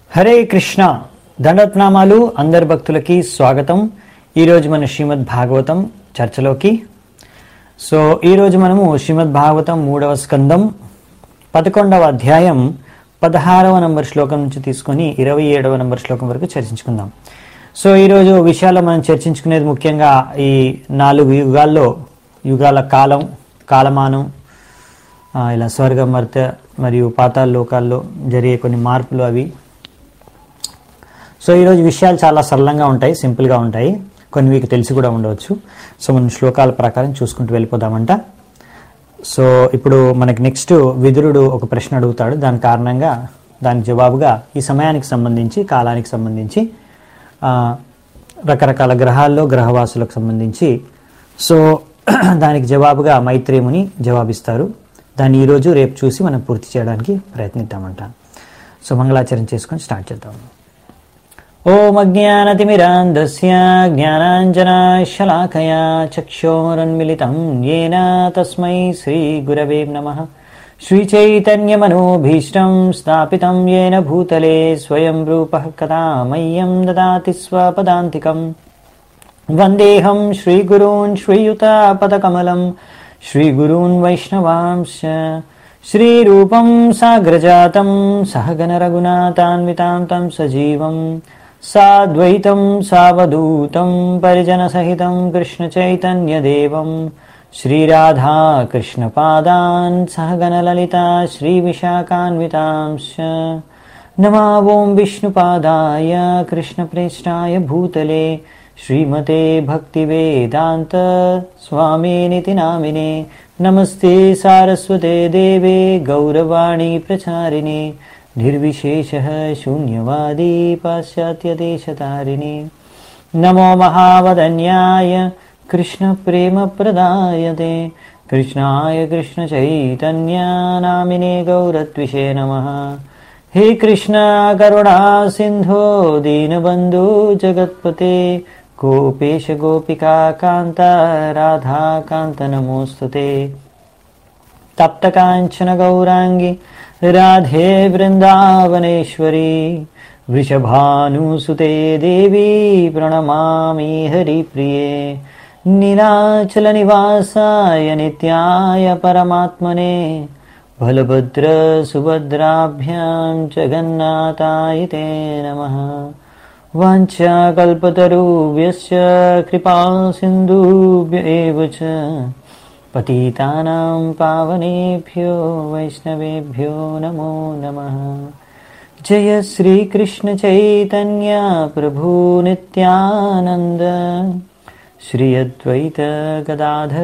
హరే కృష్ణ దండత్నామాలు అందరి భక్తులకి స్వాగతం ఈరోజు మన శ్రీమద్ భాగవతం చర్చలోకి సో ఈరోజు మనము శ్రీమద్ భాగవతం మూడవ స్కందం పదకొండవ అధ్యాయం పదహారవ నంబర్ శ్లోకం నుంచి తీసుకొని ఇరవై ఏడవ నంబర్ శ్లోకం వరకు చర్చించుకుందాం సో ఈరోజు విషయాలు మనం చర్చించుకునేది ముఖ్యంగా ఈ నాలుగు యుగాల్లో యుగాల కాలం కాలమానం ఆ, ఇలా స్వర్గ మర్త మరియు పాతాళ లోకాల్లో జరిగే కొన్ని మార్పులు అవి సో ఈరోజు విషయాలు చాలా సరళంగా ఉంటాయి సింపుల్గా ఉంటాయి కొన్ని మీకు తెలిసి కూడా ఉండవచ్చు సో మనం శ్లోకాల ప్రకారం చూసుకుంటూ వెళ్ళిపోదామంట సో ఇప్పుడు మనకి నెక్స్ట్ విదురుడు ఒక ప్రశ్న అడుగుతాడు దాని కారణంగా దానికి జవాబుగా ఈ సమయానికి సంబంధించి కాలానికి సంబంధించి ఆ, రకరకాల గ్రహాల్లో గ్రహవాసులకు సంబంధించి సో దానికి జవాబుగా మైత్రేముని జవాబిస్తారు దాన్ని ఈరోజు రేపు చూసి మనం పూర్తి చేయడానికి ప్రయత్నిద్దామంట సో మంగళాచరణ చేసుకొని స్టార్ట్ చేద్దాం ఓం అజ్ఞానతిమిరాంధస్య జ్ఞానాంజనాశలాకయా చక్షోరన్మిళితం येन తస్మై శ్రీగురవే నమః श्रीचैतन्यमनोभीष्टं स्थापितं येन भूतले स्वयं रूपः कदा मह्यं ददाति स्वपदान्तिकम् वन्देऽहं श्रीगुरून् श्रीयुतापदकमलं श्रीगुरून् वैष्णवांश्च श्रीरूपं साग्रजातं सहगणरघुनाथान्वितां तं सजीवम् साद्वैतं सावधूतं परिजनसहितं कृष्णचैतन्यदेवम् श्रीराधा कृष्णपादान् सहगणललिता श्रीविशाखान्वितांश्च नमा ॐ विष्णुपादाय कृष्णप्रेष्ठाय भूतले श्रीमते भक्तिवेदान्त स्वामिनिति नामिने नमस्ते सारस्वते देवे गौरवाणी प्रचारिणे निर्विशेषः शून्यवादी पाश्चात्यदेशतारिणे नमो महावदन्याय कृष्णप्रेमप्रदायते कृष्णाय कृष्णचैतन्या नामिने गौरत्विषे नमः हे कृष्ण करुणा सिन्धो दीनबन्धु जगत्पते गोपेश गोपिका कान्त राधा कान्त नमोऽस्तु ते तप्तकाञ्चन गौराङ्गी राधे वृन्दावनेश्वरी वृषभानुसुते देवी प्रणमामि हरिप्रिये नीलाचलनिवासाय नित्याय परमात्मने बलभद्रसुभद्राभ्यां जगन्नाथाय ते नमः वाञ्छाकल्पतरुभ्यश्च कृपा सिन्धुभ्य एव च पतितानां पावनेभ्यो वैष्णवेभ्यो नमो नमः जय श्रीकृष्णचैतन्य प्रभु नित्यानन्द श्री अद्वैत गदाधर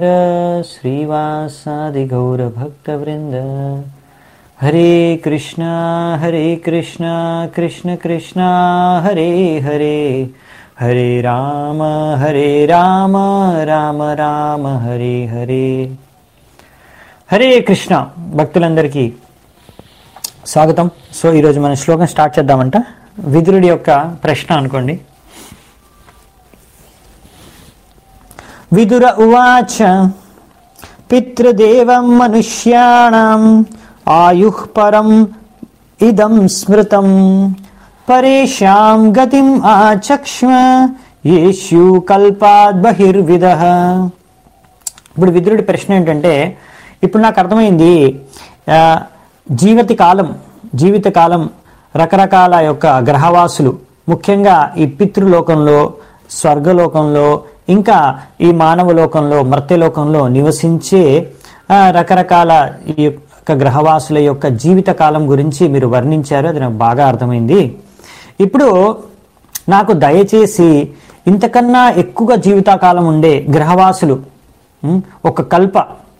श्रीवासादिगौरभक्तवृन्द हरे कृष्ण हरे कृष्ण कृष्ण कृष्ण हरे हरे हरे राम हरे राम రామ రామ హరే హరే హరే కృష్ణ భక్తులందరికీ స్వాగతం సో ఈరోజు మన శ్లోకం స్టార్ట్ చేద్దామంట విదురుడి యొక్క ప్రశ్న అనుకోండి విదుర ఉవాచ పితృదేవం మనుష్యాణం ఆయుః పరం ఇదం స్మృతం పరేషాం గతిం ఆచక్ష్మ యేష్యు కల్పాద్ బహిర్విద ఇప్పుడు విదురుడి ప్రశ్న ఏంటంటే ఇప్పుడు నాకు అర్థమైంది ఆ, జీవిత కాలం జీవిత కాలం రకరకాల యొక్క గ్రహవాసులు ముఖ్యంగా ఈ పితృలోకంలో స్వర్గలోకంలో ఇంకా ఈ మానవ లోకంలో మర్త్యలోకంలో నివసించే ఆ, రకరకాల ఈ యొక్క గ్రహవాసుల యొక్క జీవిత కాలం గురించి మీరు వర్ణించారు అది నాకు బాగా అర్థమైంది ఇప్పుడు నాకు దయచేసి ఇంతకన్నా ఎక్కువగా జీవితకాలం ఉండే గ్రహవాసులు ఉం, ఒక కల్ప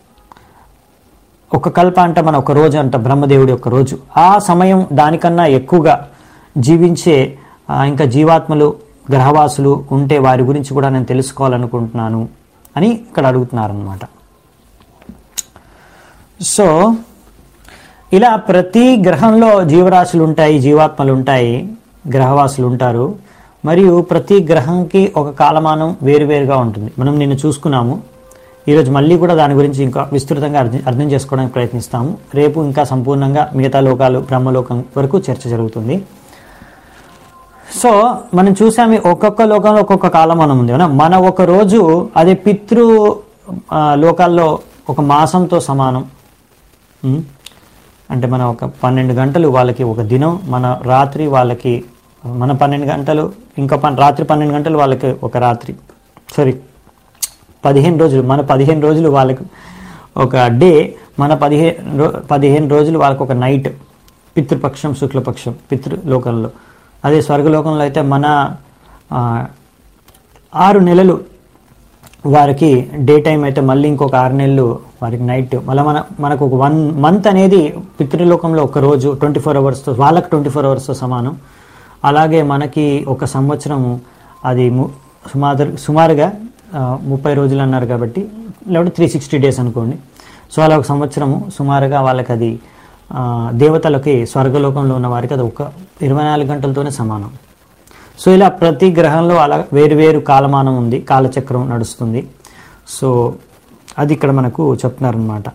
ఒక కల్ప అంటే మన ఒక రోజు అంట బ్రహ్మదేవుడి యొక్క రోజు ఆ సమయం దానికన్నా ఎక్కువగా జీవించే ఆ, ఇంకా జీవాత్మలు గ్రహవాసులు ఉంటే వారి గురించి కూడా నేను తెలుసుకోవాలనుకుంటున్నాను అని ఇక్కడ అడుగుతున్నారనమాట సో ఇలా ప్రతి గ్రహంలో జీవరాశులు ఉంటాయి జీవాత్మలు ఉంటాయి గ్రహవాసులు ఉంటారు మరియు ప్రతి గ్రహంకి ఒక కాలమానం వేరువేరుగా ఉంటుంది మనం నిన్ను చూసుకున్నాము ఈరోజు మళ్ళీ కూడా దాని గురించి ఇంకా విస్తృతంగా అర్థం అర్థం చేసుకోవడానికి ప్రయత్నిస్తాము రేపు ఇంకా సంపూర్ణంగా మిగతా లోకాలు బ్రహ్మలోకం వరకు చర్చ జరుగుతుంది సో మనం చూసాము ఒక్కొక్క లోకంలో ఒక్కొక్క కాలమానం ఉంది అవునా? మన ఒక రోజు అదే పితృ ఆ, లోకాల్లో ఒక మాసంతో సమానం ఉం? అంటే మన ఒక పన్నెండు గంటలు వాళ్ళకి ఒక దినం మన రాత్రి వాళ్ళకి మన పన్నెండు గంటలు ఇంకా పన్ రాత్రి పన్నెండు గంటలు వాళ్ళకి ఒక రాత్రి సారీ పదిహేను రోజులు మన పదిహేను రోజులు వాళ్ళకి ఒక డే మన పదిహేను రో పదిహేను రోజులు వాళ్ళకి ఒక నైట్ పితృపక్షం శుక్లపక్షం పితృలోకంలో అదే స్వర్గలోకంలో అయితే మన ఆ, ఆరు నెలలు వారికి డే టైం అయితే మళ్ళీ ఇంకొక ఆరు నెలలు వారికి నైట్ మళ్ళీ మన మనకు ఒక వన్ మంత్ అనేది పితృలోకంలో ఒక రోజు ట్వంటీ ఫోర్ అవర్స్తో వాళ్ళకి ట్వంటీ ఫోర్ అవర్స్తో సమానం అలాగే మనకి ఒక సంవత్సరము అది ము- సుమారు సుమారుగా ఆ, ముప్పై రోజులు అన్నారు కాబట్టి లేకపోతే త్రీ సిక్స్టీ డేస్ అనుకోండి సో అలా ఒక సంవత్సరము సుమారుగా వాళ్ళకి అది ఆ, దేవతలకి స్వర్గలోకంలో ఉన్న వారికి అది ఒక ఇరవై నాలుగు గంటలతోనే సమానం సో ఇలా ప్రతి గ్రహంలో అలా వేరు వేరు కాలమానం ఉంది కాలచక్రం నడుస్తుంది సో అది ఇక్కడ మనకు చెప్తున్నారనమాట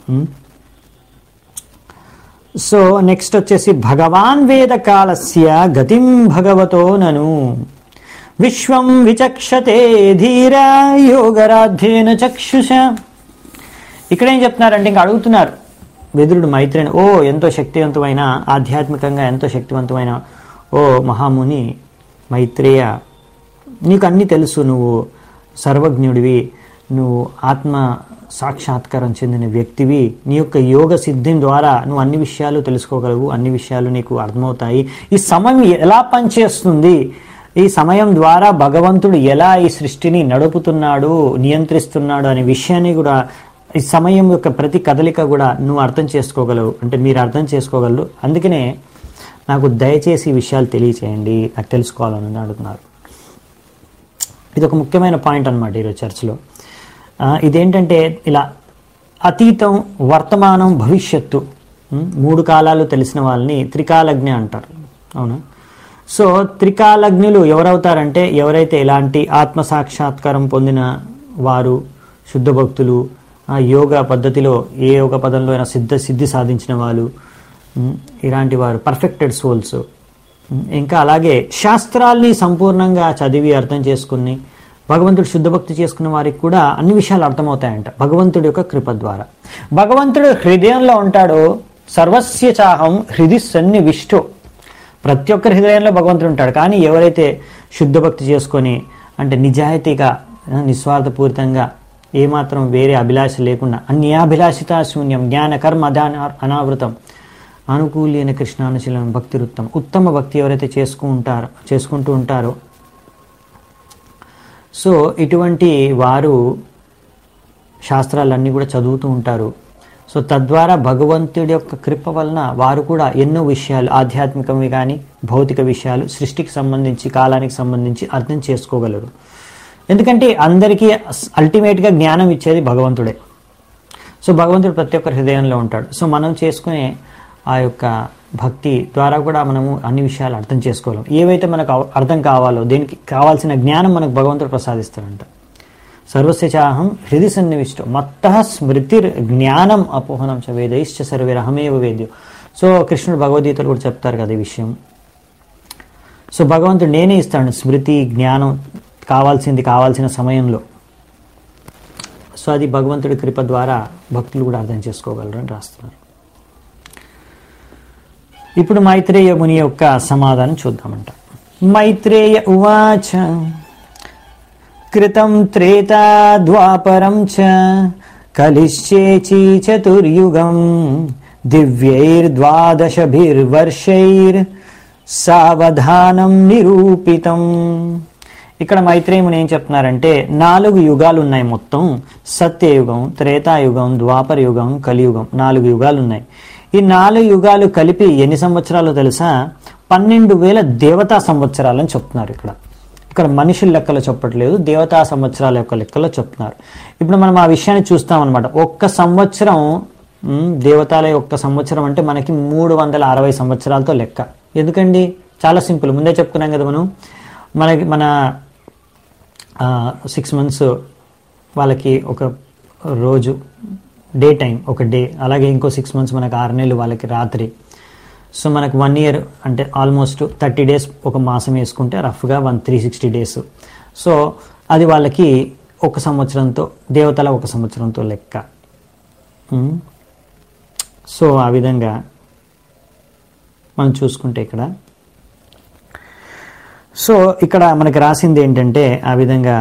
సో నెక్స్ట్ వచ్చేసి భగవాన్ వేద కాలస్య గతిం భగవతో నను విశ్వం విచక్షతే ధీర యోగరాధ్యేన చక్షుష ఇక్కడ ఏం చెప్తున్నారంటే ఇంకా అడుగుతున్నారు వెదురుడు మైత్రేని ఓ ఎంతో శక్తివంతమైన ఆధ్యాత్మికంగా ఎంతో శక్తివంతమైన ఓ మహాముని మైత్రేయ నీకు అన్నీ తెలుసు నువ్వు సర్వజ్ఞుడివి నువ్వు ఆత్మ సాక్షాత్కారం చెందిన వ్యక్తివి నీ యొక్క యోగ సిద్ధి ద్వారా నువ్వు అన్ని విషయాలు తెలుసుకోగలవు అన్ని విషయాలు నీకు అర్థమవుతాయి ఈ సమయం ఎలా పనిచేస్తుంది ఈ సమయం ద్వారా భగవంతుడు ఎలా ఈ సృష్టిని నడుపుతున్నాడు నియంత్రిస్తున్నాడు అనే విషయాన్ని కూడా ఈ సమయం యొక్క ప్రతి కదలిక కూడా నువ్వు అర్థం చేసుకోగలవు అంటే మీరు అర్థం చేసుకోగలరు అందుకనే నాకు దయచేసి ఈ విషయాలు తెలియచేయండి నాకు తెలుసుకోవాలని అడుగుతున్నారు ఇది ఒక ముఖ్యమైన పాయింట్ అనమాట ఈరోజు చర్చలో ఆ, ఇదేంటంటే ఇలా అతీతం వర్తమానం భవిష్యత్తు ఉమ్, మూడు కాలాలు తెలిసిన వాళ్ళని త్రికాలజ్ఞ అంటారు అవునా సో త్రికాలజ్ఞులు ఎవరవుతారంటే ఎవరైతే ఇలాంటి ఆత్మ సాక్షాత్కారం పొందిన వారు శుద్ధ భక్తులు ఆ యోగ పద్ధతిలో ఏ యోగ పదంలో అయినా సిద్ధ సిద్ధి సాధించిన వాళ్ళు ఉమ్, ఇలాంటి వారు పర్ఫెక్టెడ్ సోల్స్ ఇంకా అలాగే శాస్త్రాల్ని సంపూర్ణంగా చదివి అర్థం చేసుకుని భగవంతుడు శుద్ధ భక్తి చేసుకున్న వారికి కూడా అన్ని విషయాలు అర్థమవుతాయంట భగవంతుడి యొక్క కృప ద్వారా భగవంతుడు హృదయంలో ఉంటాడు సర్వస్య చాహం హృది సన్నివిష్టో ప్రతి ఒక్కరి హృదయంలో భగవంతుడు ఉంటాడు కానీ ఎవరైతే శుద్ధ భక్తి చేసుకొని అంటే నిజాయితీగా ఆ, నిస్వార్థపూరితంగా ఏమాత్రం వేరే అభిలాష లేకుండా అన్యాభిలాషిత శూన్యం జ్ఞాన కర్మ అదాన అనావృతం అనుకూలైన కృష్ణానుశీలం భక్తి వృత్తం ఉత్తమ భక్తి ఎవరైతే చేసుకుంటారో చేసుకుంటూ ఉంటారో సో ఇటువంటి వారు శాస్త్రాలన్నీ కూడా చదువుతూ ఉంటారు సో తద్వారా భగవంతుడి యొక్క కృప వలన వారు కూడా ఎన్నో విషయాలు ఆధ్యాత్మికవి కానీ భౌతిక విషయాలు సృష్టికి సంబంధించి కాలానికి సంబంధించి అర్థం చేసుకోగలరు ఎందుకంటే అందరికీ అల్టిమేట్గా జ్ఞానం ఇచ్చేది భగవంతుడే సో భగవంతుడు ప్రతి ఒక్కరి హృదయంలో ఉంటాడు సో మనం చేసుకునే ఆ యొక్క భక్తి ద్వారా కూడా మనము అన్ని విషయాలు అర్థం చేసుకోలేం ఏవైతే మనకు అవ- అర్థం కావాలో దేనికి కావాల్సిన జ్ఞానం మనకు భగవంతుడు ప్రసాదిస్తాడంట సర్వస్య చాహం హృది సన్నివిష్టో మత్త స్మృతిర్ జ్ఞానం అపోహనం చ వేదైశ్చ సర్వేరహమేవ వేద్యం సో కృష్ణుడు భగవద్గీతలు కూడా చెప్తారు కదా ఈ విషయం సో భగవంతుడు నేనే ఇస్తాడు స్మృతి జ్ఞానం కావాల్సింది కావాల్సిన సమయంలో సో అది భగవంతుడి కృప ద్వారా భక్తులు కూడా అర్థం చేసుకోగలరు అని రాస్తున్నారు ఇప్పుడు మైత్రేయ ముని యొక్క సమాధానం చూద్దామంట మైత్రేయ ఉవాచ కృతం త్రేతా ద్వాపరం చ కలిశ్చేచి చతుర్యుగం దివ్యైర్ద్వాదశభిర్వర్షైర్ సావధానం నిరూపితం ఇక్కడ మైత్రేయముని ఏం చెప్తున్నారంటే నాలుగు యుగాలు ఉన్నాయి మొత్తం సత్యయుగం త్రేతాయుగం ద్వాపర యుగం కలియుగం నాలుగు యుగాలు ఉన్నాయి ఈ నాలుగు యుగాలు కలిపి ఎన్ని సంవత్సరాలు తెలుసా పన్నెండు వేల దేవతా సంవత్సరాలని చెప్తున్నారు ఇక్కడ ఇక్కడ మనుషుల లెక్కలో చెప్పట్లేదు దేవతా సంవత్సరాల యొక్క లెక్కలో చెప్తున్నారు ఇప్పుడు మనం ఆ విషయాన్ని చూస్తాం అనమాట ఒక్క సంవత్సరం ఉమ్, దేవతాల యొక్క సంవత్సరం అంటే మనకి మూడు వందల అరవై సంవత్సరాలతో లెక్క ఎందుకండి చాలా సింపుల్ ముందే చెప్పుకున్నాం కదా మనం మనకి మన సిక్స్ మంత్స్ వాళ్ళకి ఒక రోజు డే టైం ఒక డే అలాగే ఇంకో సిక్స్ మంత్స్ మనకి ఆరు నెలలు వాళ్ళకి రాత్రి సో మనకు వన్ ఇయర్ అంటే ఆల్మోస్ట్ థర్టీ డేస్ ఒక మాసం వేసుకుంటే రఫ్గా one three sixty days so అది వాళ్ళకి ఒక సంవత్సరంతో దేవతల ఒక సంవత్సరంతో లెక్క ఉమ్. సో ఆ విధంగా మనం చూసుకుంటే ఇక్కడ సో ఇక్కడ మనకి రాసింది ఏంటంటే ఆ విధంగా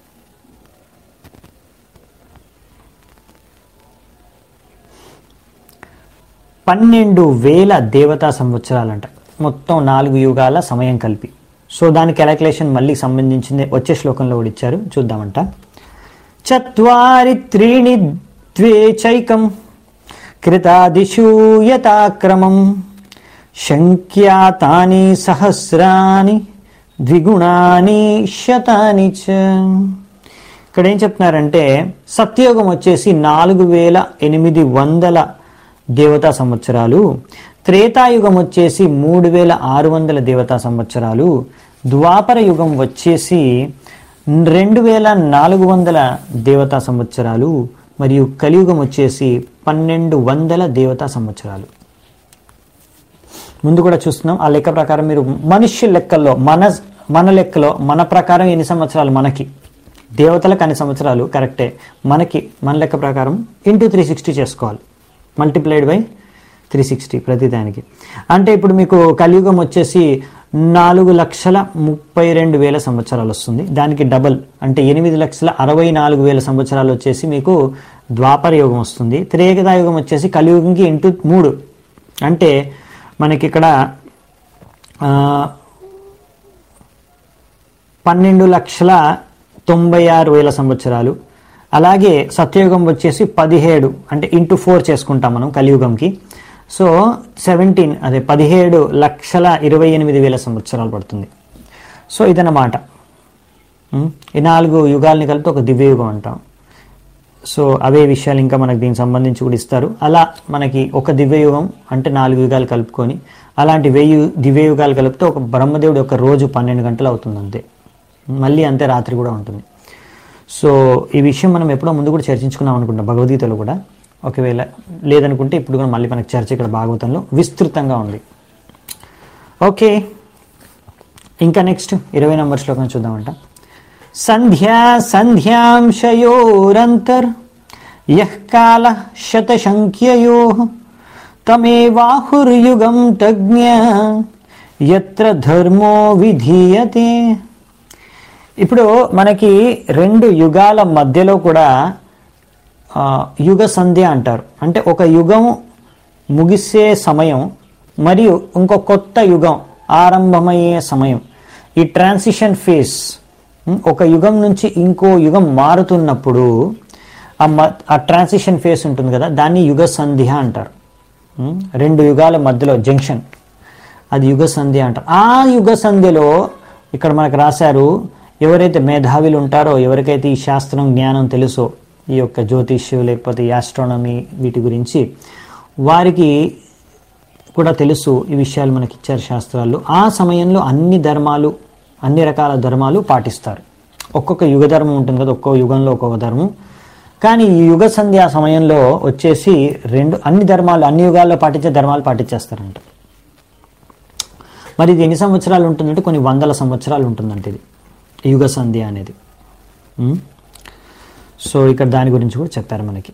పన్నెండు వేల దేవతా సంవత్సరాలంట మొత్తం నాలుగు యుగాల సమయం కలిపి సో దాని క్యాలిక్యులేషన్ మళ్ళీ సంబంధించింది వచ్చే శ్లోకంలో కూడా ఇచ్చారు చూద్దామంట చత్వారి త్రీణి ద్వే చైకం కృతాదిషు యథాక్రమం శంఖ్యాతాని సహస్రాని ద్విగుణాని శతాని చ ఇక్కడ ఏం చెప్తున్నారంటే సత్యయోగం వచ్చేసి నాలుగు వేల ఎనిమిది వందల దేవతా సంవత్సరాలు త్రేతాయుగం వచ్చేసి మూడు వేల ఆరు వందల దేవతా సంవత్సరాలు ద్వాపర యుగం వచ్చేసి రెండు వేల నాలుగు వందల దేవతా సంవత్సరాలు మరియు కలియుగం వచ్చేసి పన్నెండు వందల దేవతా సంవత్సరాలు ముందు కూడా చూస్తున్నాం ఆ లెక్క ప్రకారం మీరు మనుష్య లెక్కల్లో మన మన లెక్కలో మన ప్రకారం ఎన్ని సంవత్సరాలు మనకి దేవతలకు అన్ని సంవత్సరాలు కరెక్టే మనకి మన లెక్క ప్రకారం ఇంటూ త్రీ సిక్స్టీ చేసుకోవాలి మల్టిప్లైడ్ బై త్రీ సిక్స్టీ ప్రతిదానికి అంటే ఇప్పుడు మీకు కలియుగం వచ్చేసి నాలుగు లక్షల ముప్పై రెండు వేల సంవత్సరాలు వస్తుంది దానికి డబల్ అంటే ఎనిమిది లక్షల అరవై నాలుగు వేల సంవత్సరాలు వచ్చేసి మీకు ద్వాపర యుగం వస్తుంది త్రేకదాయుగం వచ్చేసి కలియుగంకి ఇంటూ మూడు అంటే మనకి ఇక్కడ ఆ, పన్నెండు లక్షల తొంభై ఆరు వేల సంవత్సరాలు అలాగే సత్యయుగం వచ్చేసి పదిహేడు అంటే ఇంటూ ఫోర్ చేసుకుంటాం మనం కలియుగంకి సో సెవెంటీన్ అదే పదిహేడు లక్షల ఇరవై ఎనిమిది వేల సంవత్సరాలు పడుతుంది సో ఇదన్నమాట ఉం? ఈ నాలుగు యుగాల్ని కలిపి ఒక దివ్యయుగం అంటాం సో అవే విషయాలు ఇంకా మనకు దీనికి సంబంధించి కూడా ఇస్తారు అలా మనకి ఒక దివ్యయుగం అంటే నాలుగు యుగాలు కలుపుకొని అలాంటి వెయ్యి దివ్యయుగాలు కలిపితే ఒక బ్రహ్మదేవుడు ఒక రోజు పన్నెండు గంటలు అవుతుంది అంతే మళ్ళీ అంతే రాత్రి కూడా ఉంటుంది సో ఈ విషయం మనం ఎప్పుడో ముందు కూడా చర్చించుకున్నాం అనుకుంటాం భగవద్గీతలో కూడా ఒకవేళ లేదనుకుంటే ఇప్పుడు కూడా మళ్ళీ మనకి చర్చ ఇక్కడ భాగవతంలో విస్తృతంగా ఉంది ఓకే ఇంకా నెక్స్ట్ ఇరవై నంబర్ శ్లోకం చూద్దామంట సంధ్యా సంధ్యాంశయోరంతర్ యః కాల శతశంఖ్యయో తమేవాహుర్యుగం తజ్ఞ యత్ర ధర్మో విధీయతే ఇప్పుడు మనకి రెండు యుగాల మధ్యలో కూడా ఆ, యుగ సంధ్య అంటారు అంటే ఒక యుగం ముగిసే సమయం మరియు ఇంకో కొత్త యుగం ఆరంభమయ్యే సమయం ఈ ట్రాన్సిషన్ ఫేస్ ఉం, ఒక యుగం నుంచి ఇంకో యుగం మారుతున్నప్పుడు ఆ మ ఆ ట్రాన్సిషన్ ఫేస్ ఉంటుంది కదా దాన్ని యుగ సంధ్య అంటారు ఉం, రెండు యుగాల మధ్యలో జంక్షన్ అది యుగ సంధ్య అంటారు ఆ యుగ సంధ్యలో ఇక్కడ మనకు రాశారు ఎవరైతే మేధావులు ఉంటారో ఎవరికైతే ఈ శాస్త్రం జ్ఞానం తెలుసో ఈ యొక్క జ్యోతిష్యం లేకపోతే ఈ ఆస్ట్రానమీ వీటి గురించి వారికి కూడా తెలుసు ఈ విషయాలు మనకి ఇచ్చారు శాస్త్రాల్లో ఆ సమయంలో అన్ని ధర్మాలు అన్ని రకాల ధర్మాలు పాటిస్తారు ఒక్కొక్క యుగ ధర్మం ఉంటుంది కదా ఒక్కో యుగంలో ఒక్కొక్క ధర్మం కానీ ఈ యుగ సంధ్య సమయంలో వచ్చేసి రెండు అన్ని ధర్మాలు అన్ని యుగాల్లో పాటించే ధర్మాలు పాటించేస్తారంట మరి ఇది ఎన్ని సంవత్సరాలు ఉంటుందంటే కొన్ని వందల సంవత్సరాలు ఉంటుందంట ఇది ఈ యుగ సంధ్య అనేది ఉం? సో ఇక్కడ దాని గురించి కూడా చెప్పారు మనకి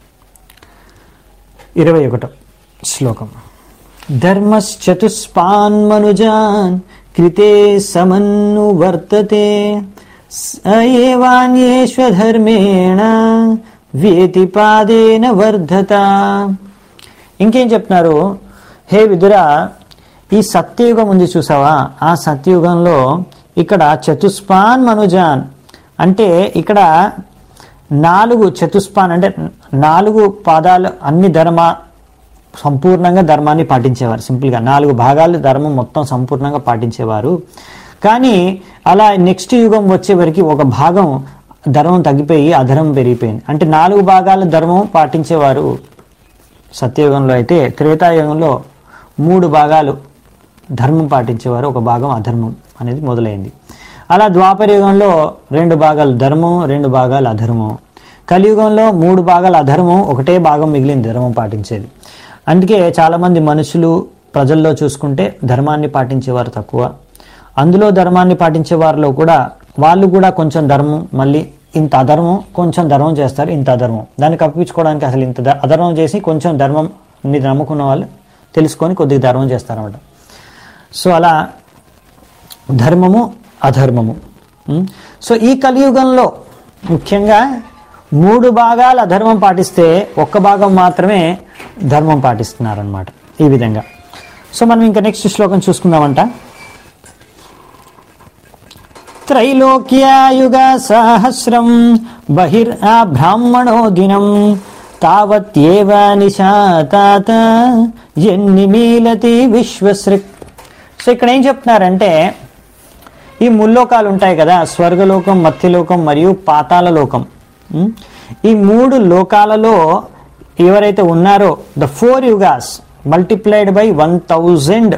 ఇరవై ఒకటో శ్లోకం ధర్మశ్చతుష్పాన్మనుజాన్ కృతే సమన్ను వర్తతే సయేవాన్యేష్వధర్మేణ వ్యతిపాదేన వర్ధత ఇంకేం చెప్తున్నారు హే విదురా ఈ సత్యయుగం ఉంది చూసావా ఆ సత్యయుగంలో ఇక్కడ చతుష్పాన్ మనుజాన్ అంటే ఇక్కడ నాలుగు చతుష్పాన్ అంటే నాలుగు పాదాలు అన్ని ధర్మ సంపూర్ణంగా ధర్మాన్ని పాటించేవారు సింపుల్గా నాలుగు భాగాలు ధర్మం మొత్తం సంపూర్ణంగా పాటించేవారు కానీ అలా నెక్స్ట్ యుగం వచ్చేవరకు ఒక భాగం ధర్మం తగ్గిపోయి అధర్మం పెరిగిపోయింది అంటే నాలుగు భాగాల ధర్మం పాటించేవారు సత్యయుగంలో అయితే త్రేతాయుగంలో మూడు భాగాలు ధర్మం పాటించేవారు ఒక భాగం అధర్మం అనేది మొదలైంది అలా ద్వాపర యుగంలో రెండు భాగాలు ధర్మం రెండు భాగాలు అధర్మం కలియుగంలో మూడు భాగాలు అధర్మం ఒకటే భాగం మిగిలింది ధర్మం పాటించేది అందుకే చాలామంది మనుషులు ప్రజల్లో చూసుకుంటే ధర్మాన్ని పాటించేవారు తక్కువ అందులో ధర్మాన్ని పాటించే వారిలో కూడా వాళ్ళు కూడా కొంచెం ధర్మం మళ్ళీ ఇంత అధర్మం కొంచెం ధర్మం చేస్తారు ఇంత అధర్మం దాన్ని కప్పించుకోవడానికి అసలు ఇంత ధ- అధర్మం చేసి కొంచెం ధర్మం ని నమ్ముకున్న వాళ్ళు తెలుసుకొని కొద్దిగా ధర్మం చేస్తారన్నమాట సో అలా ధర్మము అధర్మము ఉం? సో ఈ కలియుగంలో ముఖ్యంగా మూడు భాగాలు అధర్మం పాటిస్తే ఒక్క భాగం మాత్రమే ధర్మం పాటిస్తున్నారనమాట ఈ విధంగా సో మనం ఇంకా నెక్స్ట్ శ్లోకం చూసుకుందామంట త్రైలోక్యాయుగ సహస్రం బహిర్ ఆ బ్రాహ్మణో దినం తావత్యేవ నిశాతాత ఎన్నిమీలతి విశ్వసృక్ సో ఇక్కడ ఏం చెప్తున్నారంటే ఈ ముల్లోకాలు ఉంటాయి కదా స్వర్గలోకం మత్స్యలోకం మరియు పాతాళ లోకం ఉం? ఈ మూడు లోకాలలో ఎవరైతే ఉన్నారో the four yugas multiplied by one thousand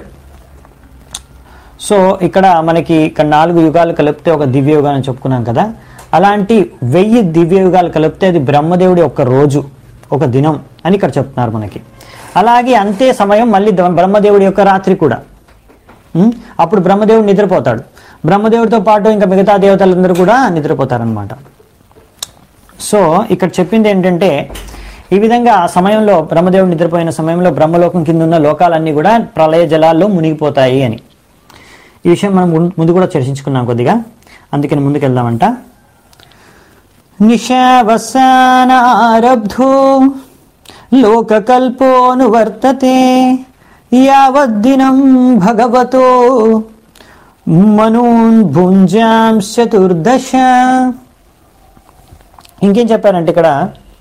so ఇక్కడ మనకి ఇక్కడ నాలుగు యుగాలు కలిపితే ఒక దివ్య యుగం అని చెప్పుకున్నాం కదా అలాంటి వెయ్యి దివ్య యుగాలు కలిపితే అది బ్రహ్మదేవుడి ఒక రోజు ఒక దినం అని ఇక్కడ చెప్తున్నారు మనకి అలాగే అంతే సమయం మళ్ళీ ద- బ్రహ్మదేవుడి యొక్క రాత్రి కూడా ఉం? అప్పుడు బ్రహ్మదేవుడు నిద్రపోతాడు బ్రహ్మదేవుడితో పాటు ఇంకా మిగతా దేవతలందరూ కూడా నిద్రపోతారనమాట సో ఇక్కడ చెప్పింది ఏంటంటే ఈ విధంగా ఆ సమయంలో బ్రహ్మదేవుడు నిద్రపోయిన సమయంలో బ్రహ్మలోకం కింద ఉన్న లోకాలన్నీ కూడా ప్రళయ జలాల్లో మునిగిపోతాయి అని ఈ విషయం మనం ముందు- ముందు కూడా చర్చించుకున్నాం కొద్దిగా అందుకని ముందుకెళ్దామంట నిశావసానారబ్ధో లోకకల్పోనువర్తతే యావద్దినం భగవతో మనూన్ భుంజాం చతుర్దశ ఇంకేం చెప్పారంటే ఇక్కడ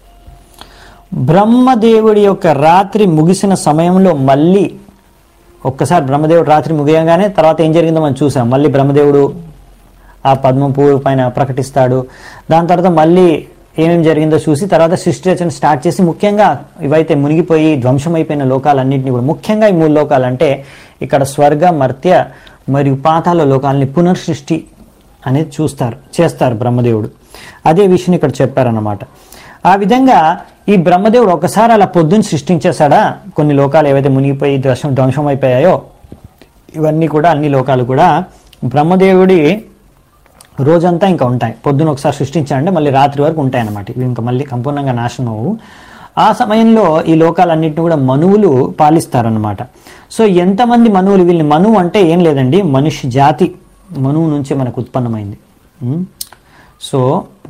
బ్రహ్మదేవుడి యొక్క రాత్రి ముగిసిన సమయంలో మళ్ళీ ఒక్కసారి బ్రహ్మదేవుడు రాత్రి ముగియంగానే తర్వాత ఏం జరిగిందో మనం చూసాం మళ్ళీ బ్రహ్మదేవుడు ఆ పద్మ పువ్వు పైన ప్రకటిస్తాడు దాని తర్వాత మళ్ళీ ఏమేమి జరిగిందో చూసి తర్వాత సృష్టి రచన స్టార్ట్ చేసి ముఖ్యంగా ఇవైతే మునిగిపోయి ధ్వంసమైపోయిన లోకాలన్నింటినీ కూడా ముఖ్యంగా ఈ మూడు లోకాలు అంటే ఇక్కడ స్వర్గ మర్త్య మరియు పాతాల లోకాలని పునర్సృష్టి అనేది చూస్తారు చేస్తారు బ్రహ్మదేవుడు అదే విషయం ఇక్కడ చెప్పారన్నమాట ఆ విధంగా ఈ బ్రహ్మదేవుడు ఒకసారి అలా పొద్దున్న సృష్టించేశాడా కొన్ని లోకాలు ఏవైతే మునిగిపోయి ధ్వంసం ధ్వంసం అయిపోయాయో ఇవన్నీ కూడా అన్ని లోకాలు కూడా బ్రహ్మదేవుడి రోజంతా ఇంకా ఉంటాయి పొద్దున ఒకసారి సృష్టించాలంటే మళ్ళీ రాత్రి వరకు ఉంటాయి అన్నమాట ఇవి ఇంకా మళ్ళీ సంపూర్ణంగా నాశనం అవ్వు ఆ సమయంలో ఈ లోకాలన్నింటినీ కూడా మనువులు పాలిస్తారనమాట సో ఎంతమంది మనువులు వీళ్ళని మనువు అంటే ఏం లేదండి మనిషి జాతి మనువు నుంచే మనకు ఉత్పన్నమైంది ఉం? సో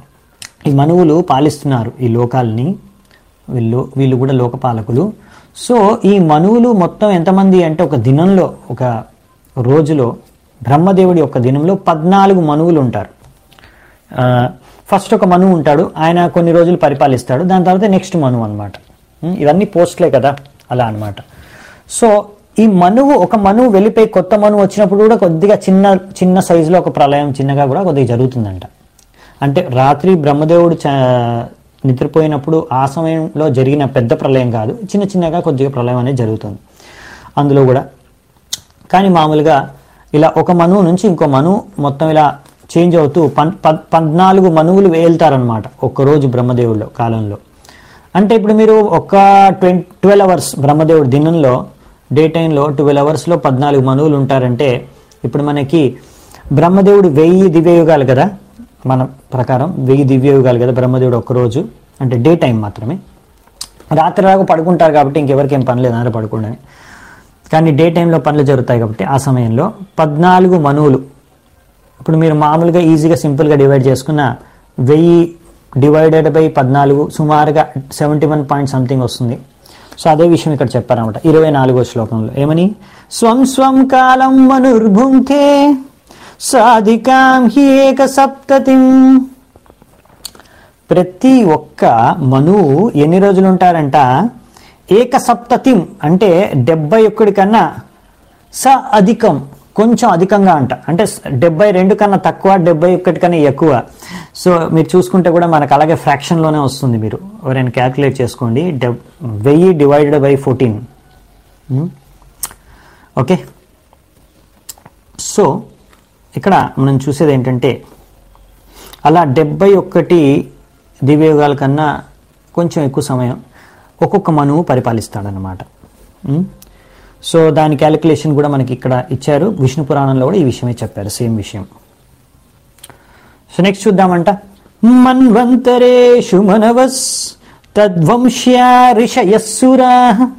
ఈ మనువులు పాలిస్తున్నారు ఈ లోకాలని వీళ్ళు వీళ్ళు కూడా లోకపాలకులు సో ఈ మనువులు మొత్తం ఎంతమంది అంటే ఒక దినంలో ఒక రోజులో బ్రహ్మదేవుడి యొక్క దినంలో పద్నాలుగు మనువులు ఉంటారు ఆ, ఫస్ట్ ఒక మనువు ఉంటాడు ఆయన కొన్ని రోజులు పరిపాలిస్తాడు దాని తర్వాత నెక్స్ట్ మనువు అనమాట ఇవన్నీ పోస్ట్లే కదా అలా అన్నమాట సో ఈ మనువు ఒక మనువు వెళ్ళిపోయి కొత్త మనువు వచ్చినప్పుడు కూడా కొద్దిగా చిన్న చిన్న సైజులో ఒక ప్రళయం చిన్నగా కూడా కొద్దిగా జరుగుతుందంట అంటే రాత్రి బ్రహ్మదేవుడు చ- నిద్రపోయినప్పుడు ఆ సమయంలో జరిగిన పెద్ద ప్రళయం కాదు చిన్న చిన్నగా కొద్దిగా ప్రళయం అనేది జరుగుతుంది అందులో కూడా కానీ మామూలుగా ఇలా ఒక మనువు నుంచి ఇంకో మనువు మొత్తం ఇలా చేంజ్ అవుతూ పన్ పద్ పద్నాలుగు మనువులు వెళ్తారనమాట ఒక్కరోజు బ్రహ్మదేవుల్లో కాలంలో అంటే ఇప్పుడు మీరు ఒక ట్వంటీ ట్వెల్వ్ అవర్స్ బ్రహ్మదేవుడు దినంలో డే టైంలో ట్వెల్వ్ అవర్స్లో పద్నాలుగు మనువులు ఉంటారంటే ఇప్పుడు మనకి బ్రహ్మదేవుడు వెయ్యి దివ్యయుగాలు కదా మన ప్రకారం వెయ్యి దివ్యయుగాలు కదా బ్రహ్మదేవుడు ఒక్కరోజు అంటే డే టైం మాత్రమే రాత్రి రాకు పడుకుంటారు కాబట్టి ఇంకెవరికి ఏం పని లేదు అందరూ పడుకోండి కానీ డే టైంలో పనులు జరుగుతాయి కాబట్టి ఆ సమయంలో పద్నాలుగు మనువులు ఇప్పుడు మీరు మామూలుగా ఈజీగా సింపుల్గా డివైడ్ చేసుకున్న వెయ్యి డివైడెడ్ బై పద్నాలుగు సుమారుగా సెవెంటీ వన్ పాయింట్ సంథింగ్ వస్తుంది సో అదే విషయం ఇక్కడ చెప్పారనమాట ఇరవై నాలుగో శ్లోకంలో ఏమని స్వం స్వం కాలం మనుర్భుంక్తే సాధికాం హి ఏక సప్తతిం ప్రతి ఒక్క మనువు ఎన్ని రోజులు ఉంటారంట ఏక సప్తతిం అంటే డెబ్బై ఒక్కడి కన్నా స అధికం కొంచెం అధికంగా అంట అంటే డెబ్బై రెండు కన్నా తక్కువ డెబ్బై ఒక్కటి కన్నా ఎక్కువ సో మీరు చూసుకుంటే కూడా మనకు అలాగే ఫ్రాక్షన్లోనే వస్తుంది మీరు ఎవరైనా క్యాల్కులేట్ చేసుకోండి డెబ్ వెయ్యి divided by fourteen okay so ఇక్కడ మనం చూసేది ఏంటంటే అలా డెబ్బై ఒక్కటి దివ్యయుగాల కన్నా కొంచెం ఎక్కువ సమయం ఒక్కొక్క మనువు పరిపాలిస్తాడనమాట ఉం? సో దాని క్యాలిక్యులేషన్ కూడా మనకి ఇక్కడ ఇచ్చారు విష్ణు పురాణంలో కూడా ఈ విషయమే చెప్పారు సేమ్ విషయం సో నెక్స్ట్ చూద్దామంట మన్వంతరేషు మనవస్ తద్వంశ్యా ఋషయస్సురా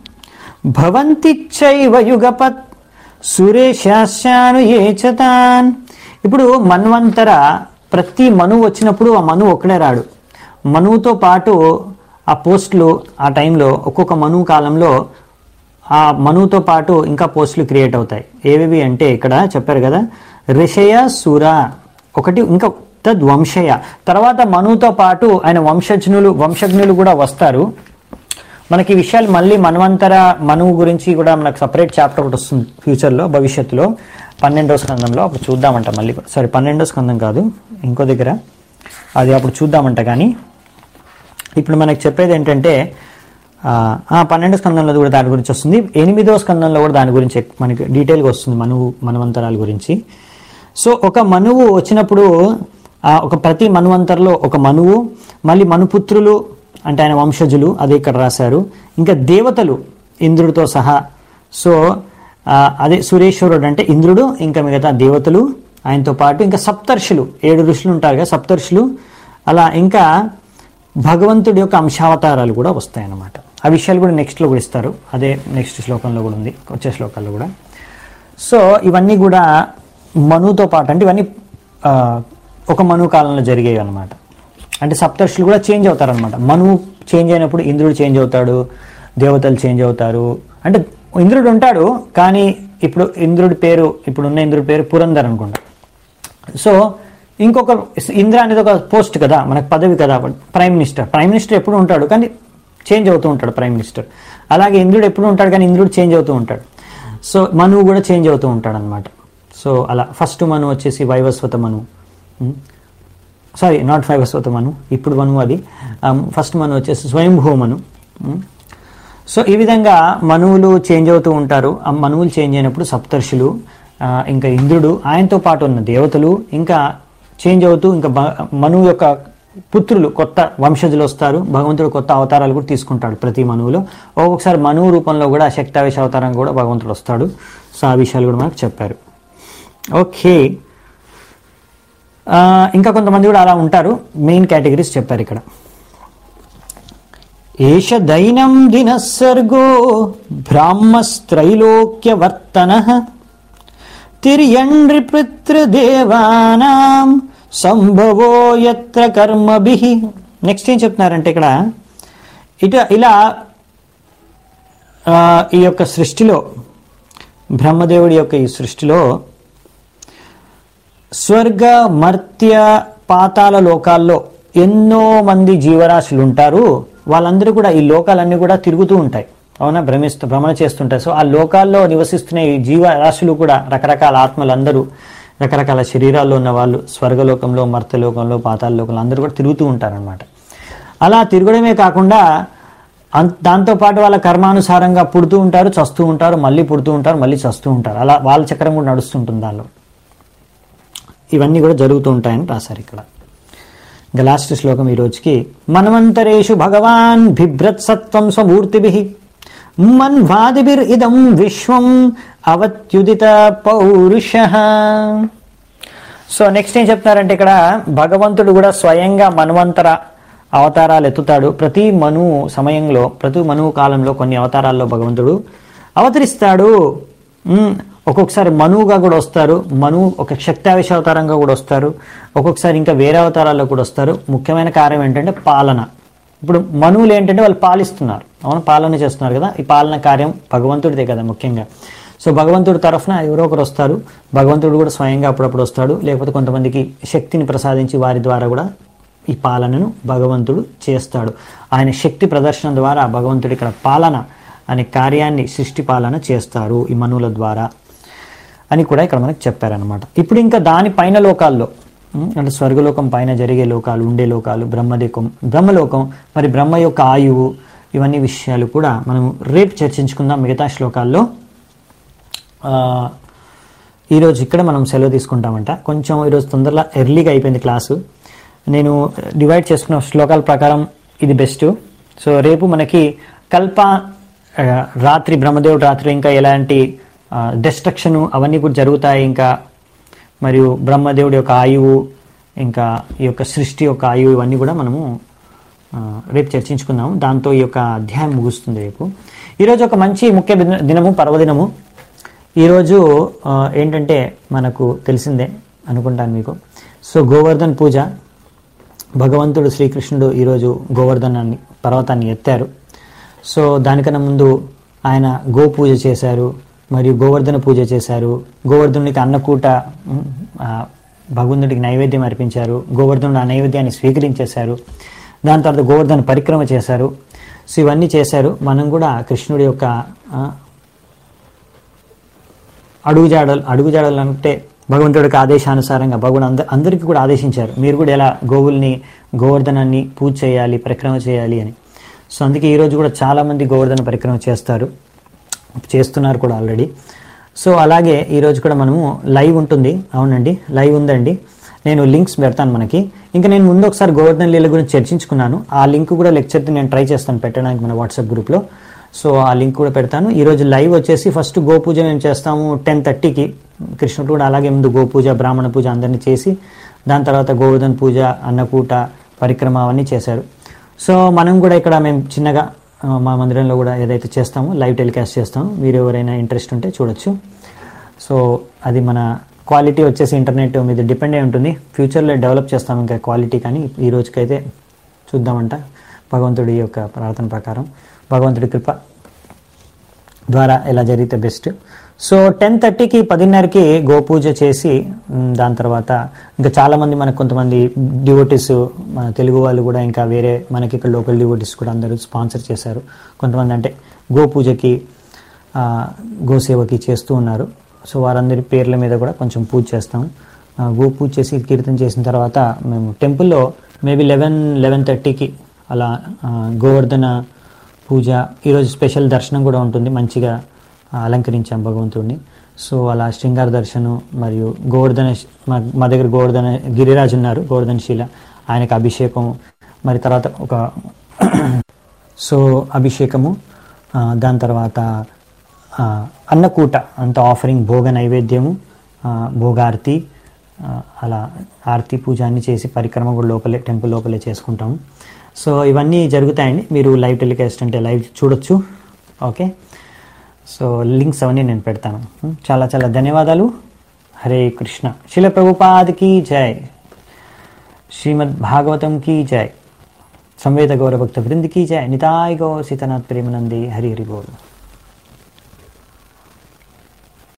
భవంతి చైవ యుగపత్ సురేశాస్యాను ఏచతాన్ ఇప్పుడు మన్వంతర ప్రతి మనువు వచ్చినప్పుడు ఆ మనువు ఒక్కడే రాడు మనువుతో పాటు ఆ పోస్టులు ఆ టైంలో ఒక్కొక్క మనువు కాలంలో ఆ మనువుతో పాటు ఇంకా పోస్టులు క్రియేట్ అవుతాయి ఏవేవి అంటే ఇక్కడ చెప్పారు కదా ఋషయ సుర ఒకటి ఇంకా తద్వంశయ తర్వాత మనువుతో పాటు ఆయన వంశజ్ఞులు వంశజ్ఞులు కూడా వస్తారు మనకి ఈ విషయాలు మళ్ళీ మన్వంతర మనువు గురించి కూడా మనకు సపరేట్ చాప్టర్ ఒకటి వస్తుంది ఫ్యూచర్లో భవిష్యత్తులో పన్నెండో స్కందంలో అప్పుడు చూద్దామంట మళ్ళీ సారీ పన్నెండో స్కందం కాదు ఇంకో దగ్గర అది అప్పుడు చూద్దామంట కానీ ఇప్పుడు మనకు చెప్పేది ఏంటంటే ఆ, ఆ, పన్నెండో స్కందంలో కూడా దాని గురించి వస్తుంది ఎనిమిదో స్కందంలో కూడా దాని గురించి ఎక్- మనకి డీటెయిల్గా వస్తుంది మనువు మన్వంతరాల గురించి సో ఒక మనువు వచ్చినప్పుడు ఆ, ఒక ప్రతి మన్వంతరలో ఒక మనువు మళ్ళీ మనుపుత్రులు అంటే ఆయన వంశజులు అది ఇక్కడ రాశారు ఇంకా దేవతలు ఇంద్రుడితో సహా సో ఆ, అదే సురేశ్వరుడు అంటే ఇంద్రుడు ఇంకా మిగతా దేవతలు ఆయనతో పాటు ఇంకా సప్తర్షులు ఏడు ఋషులు ఉంటారు కదా సప్తర్షులు అలా ఇంకా భగవంతుడి యొక్క అంశావతారాలు కూడా వస్తాయన్నమాట ఆ విషయాలు కూడా నెక్స్ట్లో కూడా ఇస్తారు అదే నెక్స్ట్ శ్లోకంలో కూడా ఉంది వచ్చే శ్లోకాల్లో కూడా సో ఇవన్నీ కూడా మనుతో పాటు అంటే ఇవన్నీ ఆ, ఒక మను కాలంలో జరిగేవి అనమాట అంటే సప్తర్షులు కూడా చేంజ్ అవుతారనమాట మను చేంజ్ అయినప్పుడు ఇంద్రుడు చేంజ్ అవుతాడు దేవతలు చేంజ్ అవుతారు అంటే ఇంద్రుడు ఉంటాడు కానీ ఇప్పుడు ఇంద్రుడి పేరు ఇప్పుడు ఉన్న ఇంద్రుడి పేరు పురంధర్ అనుకుంటా సో ఇంకొక ఇంద్ర అనేది ఒక పోస్ట్ కదా మనకు పదవి కదా ప్రైమ్ మినిస్టర్ ప్రైమ్ మినిస్టర్ ఎప్పుడు ఉంటాడు కానీ చేంజ్ అవుతూ ఉంటాడు ప్రైమ్ మినిస్టర్ అలాగే ఇంద్రుడు ఎప్పుడు ఉంటాడు కానీ ఇంద్రుడు చేంజ్ అవుతూ ఉంటాడు సో మనువు కూడా చేంజ్ అవుతూ ఉంటాడు అనమాట సో అలా ఫస్ట్ మను వచ్చేసి వైవస్వత మను సారీ నాట్ వైవస్వత మను ఇప్పుడు మను అది ఫస్ట్ మను వచ్చేసి స్వయంభూ మను ఉమ్. సో ఈ విధంగా మనువులు చేంజ్ అవుతూ ఉంటారు ఆ మనువులు చేంజ్ అయినప్పుడు సప్తర్షులు ఆ, ఇంకా ఇంద్రుడు ఆయనతో పాటు ఉన్న దేవతలు ఇంకా చేంజ్ అవుతూ ఇంకా బ- మనువు యొక్క పుత్రులు కొత్త వంశజులు వస్తారు భగవంతుడు కొత్త అవతారాలు కూడా తీసుకుంటాడు ప్రతి మనువులో ఒక్కొక్కసారి మనువు రూపంలో కూడా శక్తావేశ అవతారం కూడా భగవంతుడు వస్తాడు సో ఆ విషయాలు కూడా మనకు చెప్పారు ఓకే ఆ, ఇంకా కొంతమంది కూడా అలా ఉంటారు మెయిన్ కేటగిరీస్ చెప్పారు ఇక్కడ ఏష దైనం దినస్సర్గో బ్రాహ్మస్త్రైలోక్యవర్తన తిర్యండ్రి పితృదేవానాం సంభవో యత్ర కర్మభి నెక్స్ట్ ఏం చెప్తున్నారంటే ఇక్కడ ఇట ఇలా ఆ, ఈ యొక్క సృష్టిలో బ్రహ్మదేవుడి యొక్క ఈ సృష్టిలో స్వర్గ మర్త్య పాతాల లోకాల్లో ఎన్నో మంది జీవరాశులు ఉంటారు వాళ్ళందరూ కూడా ఈ లోకాలన్నీ కూడా తిరుగుతూ ఉంటాయి అవునా భ్రమిస్తూ భ్రమణ చేస్తుంటాయి సో ఆ లోకాల్లో నివసిస్తున్న ఈ జీవరాశులు కూడా రకరకాల ఆత్మలందరూ రకరకాల శరీరాల్లో ఉన్న వాళ్ళు స్వర్గలోకంలో మర్త్యలోకంలో పాతాల లోకంలో అందరూ కూడా తిరుగుతూ ఉంటారనమాట అలా తిరగడమే కాకుండా అన్- దాంతోపాటు వాళ్ళ కర్మానుసారంగా పుడుతూ ఉంటారు చస్తూ ఉంటారు మళ్ళీ పుడుతూ ఉంటారు మళ్ళీ చస్తూ ఉంటారు అలా వాళ్ళ చక్రం కూడా నడుస్తుంటుంది దానిలో ఇవన్నీ కూడా జరుగుతూ ఉంటాయని రాశారు ఇక్కడ ఇంకా లాస్ట్ శ్లోకం ఈ రోజుకి మన్వంతరేషు భగవాన్ బిభ్రత్ సత్వం స్వమూర్తిభి మన్వాదిభిర్ ఇదం విశ్వం అవత్యుదిత పౌరుష సో నెక్స్ట్ ఏం చెప్తారంటే ఇక్కడ భగవంతుడు కూడా స్వయంగా మన్వంతర అవతారాలు ఎత్తుతాడు ప్రతి మను సమయంలో ప్రతి మనువు కాలంలో కొన్ని అవతారాల్లో భగవంతుడు అవతరిస్తాడు ఉమ్, ఒక్కొక్కసారి మనువుగా కూడా వస్తారు మనువు ఒక శక్తావేశ అవతారంగా కూడా వస్తారు ఒక్కొక్కసారి ఇంకా వేరే అవతారాల్లో కూడా వస్తారు ముఖ్యమైన కార్యం ఏంటంటే పాలన ఇప్పుడు మనువులు ఏంటంటే వాళ్ళు పాలిస్తున్నారు అవును పాలన చేస్తున్నారు కదా ఈ పాలన కార్యం భగవంతుడిదే కదా ముఖ్యంగా సో భగవంతుడి తరఫున ఎవరో ఒకరు వస్తారు భగవంతుడు కూడా స్వయంగా అప్పుడప్పుడు వస్తాడు లేకపోతే కొంతమందికి శక్తిని ప్రసాదించి వారి ద్వారా కూడా ఈ పాలనను భగవంతుడు చేస్తాడు ఆయన శక్తి ప్రదర్శన ద్వారా భగవంతుడు ఇక్కడ పాలన అనే కార్యాన్ని సృష్టి పాలన చేస్తారు ఈ మనువుల ద్వారా అని కూడా ఇక్కడ మనకు చెప్పారనమాట ఇప్పుడు ఇంకా దాని పైన లోకాల్లో ఉం, అంటే స్వర్గలోకం పైన జరిగే లోకాలు ఉండే లోకాలు బ్రహ్మదేకం బ్రహ్మలోకం మరి బ్రహ్మ యొక్క ఆయువు ఇవన్నీ విషయాలు కూడా మనం రేపు చర్చించుకుందాం మిగతా శ్లోకాల్లో ఆ, ఈరోజు ఇక్కడ మనం సెలవు తీసుకుంటామంట కొంచెం ఈరోజు తొందరగా ఎర్లీగా అయిపోయింది క్లాసు నేను డివైడ్ చేసుకున్న శ్లోకాల ప్రకారం ఇది బెస్ట్ సో రేపు మనకి కల్ప ఆ, రాత్రి బ్రహ్మదేవుడు రాత్రి ఇంకా ఎలాంటి డిస్ట్రక్షన్ అవన్నీ కూడా జరుగుతాయి ఇంకా మరియు బ్రహ్మదేవుడి యొక్క ఆయువు ఇంకా ఈ యొక్క సృష్టి యొక్క ఆయువు ఇవన్నీ కూడా మనము ఆ, రేపు చర్చించుకుందాము దాంతో ఈ యొక్క అధ్యాయం ముగుస్తుంది రేపు ఈరోజు ఒక మంచి ముఖ్య దిన- దినము పర్వదినము ఈరోజు ఆ, ఏంటంటే మనకు తెలిసిందే అనుకుంటాను మీకు సో గోవర్ధన్ పూజ భగవంతుడు శ్రీకృష్ణుడు ఈరోజు గోవర్ధనాన్ని పర్వతాన్ని ఎత్తారు సో దానికన్నా ముందు ఆయన గో పూజ చేశారు మరియు గోవర్ధన పూజ చేశారు గోవర్ధనుడికి అన్నకూట ఉమ్, ఆ, భగవంతుడికి నైవేద్యం అర్పించారు గోవర్ధనుడు ఆ నైవేద్యాన్ని స్వీకరించేశారు దాని తర్వాత గోవర్ధన పరిక్రమ చేశారు సో ఇవన్నీ చేశారు మనం కూడా కృష్ణుడి యొక్క ఆ, అడుగుజాడలు అడుగుజాడలు అంటే భగవంతుడికి ఆదేశానుసారంగా భగవాన్ అంద అందరికీ కూడా ఆదేశించారు మీరు కూడా ఎలా గోవుల్ని గోవర్ధనాన్ని పూజ చేయాలి పరిక్రమ చేయాలి అని సో అందుకే ఈరోజు కూడా చాలామంది గోవర్ధన పరిక్రమ చేస్తారు చేస్తున్నారు కూడా ఆల్రెడీ సో అలాగే ఈరోజు కూడా మనము లైవ్ ఉంటుంది అవునండి లైవ్ ఉందండి నేను లింక్స్ పెడతాను మనకి ఇంకా నేను ముందు ఒకసారి గోవర్ధన లీల గురించి చర్చించుకున్నాను ఆ లింక్ కూడా లెక్చర్ నేను ట్రై చేస్తాను పెట్టడానికి మన వాట్సాప్ గ్రూప్లో సో ఆ లింక్ కూడా పెడతాను ఈరోజు లైవ్ వచ్చేసి ఫస్ట్ గోపూజ మేము చేస్తాము టెన్ థర్టీకి కృష్ణుడు కూడా అలాగే ముందు గోపూజ బ్రాహ్మణ పూజ అందరినీ చేసి దాని తర్వాత గోవర్ధన పూజ అన్నకూట పరిక్రమ అవన్నీ చేశారు సో మనం కూడా ఇక్కడ మేము చిన్నగా ఆ, మా మందిరంలో కూడా ఏదైతే చేస్తామో లైవ్ టెలికాస్ట్ చేస్తామో మీరు ఎవరైనా ఇంట్రెస్ట్ ఉంటే చూడొచ్చు సో అది మన క్వాలిటీ వచ్చేసి ఇంటర్నెట్ మీద డిపెండ్ అయి ఉంటుంది ఫ్యూచర్లో డెవలప్ చేస్తాం ఇంకా క్వాలిటీ కానీ ఈ రోజుకైతే చూద్దామంట భగవంతుడి యొక్క ప్రార్థన ప్రకారం భగవంతుడి కృప ద్వారా ఎలా జరిగితే బెస్ట్ సో టెన్ థర్టీకి పదిన్నరకి గోపూజ చేసి మ్, దాని తర్వాత ఇంకా చాలామంది మనకు కొంతమంది డివోటీస్ మన తెలుగు వాళ్ళు కూడా ఇంకా వేరే మనకి ఇక్కడ లోకల్ డివోటీస్ కూడా అందరూ స్పాన్సర్ చేశారు కొంతమంది అంటే గోపూజకి ఆ, గోసేవకి చేస్తూ ఉన్నారు సో వారందరి పేర్ల మీద కూడా కొంచెం పూజ చేస్తాం ఆ, గో పూజ చేసి కీర్తన చేసిన తర్వాత మేము టెంపుల్లో మేబీ లెవెన్ లెవెన్ థర్టీకి అలా ఆ, గోవర్ధన పూజ ఈరోజు స్పెషల్ దర్శనం కూడా ఉంటుంది మంచిగా ఆ, అలంకరించాం భగవంతుడిని సో అలా శృంగార దర్శనం మరియు గోవర్ధన శ్- మా- మా దగ్గర గోవర్ధన గిరిరాజు ఉన్నారు గోవర్ధన శీల ఆయనకు అభిషేకం మరి తర్వాత ఒక సో అభిషేకము ఆ, దాని తర్వాత ఆ, అన్నకూట అంత ఆఫరింగ్ భోగ నైవేద్యము ఆ, భోగార్తి ఆ, అలా ఆరతి పూజ అన్ని చేసి పరిక్రమ కూడా లోపలే టెంపుల్ లోపలే చేసుకుంటాము సో ఇవన్నీ జరుగుతాయండి మీరు లైవ్ టెలికాస్ట్ అంటే లైవ్ చూడొచ్చు ఓకే సో లింక్స్ అవన్నీ నేను పెడతాను చాలా చాలా ధన్యవాదాలు హరే కృష్ణ శిల ప్రభుపాదకి జై శ్రీమద్ భాగవతం की जय संवेद गौर भक्त वृंद की जय निताय गौर सीतानाथ प्रेमानंदी हरि हरि बोल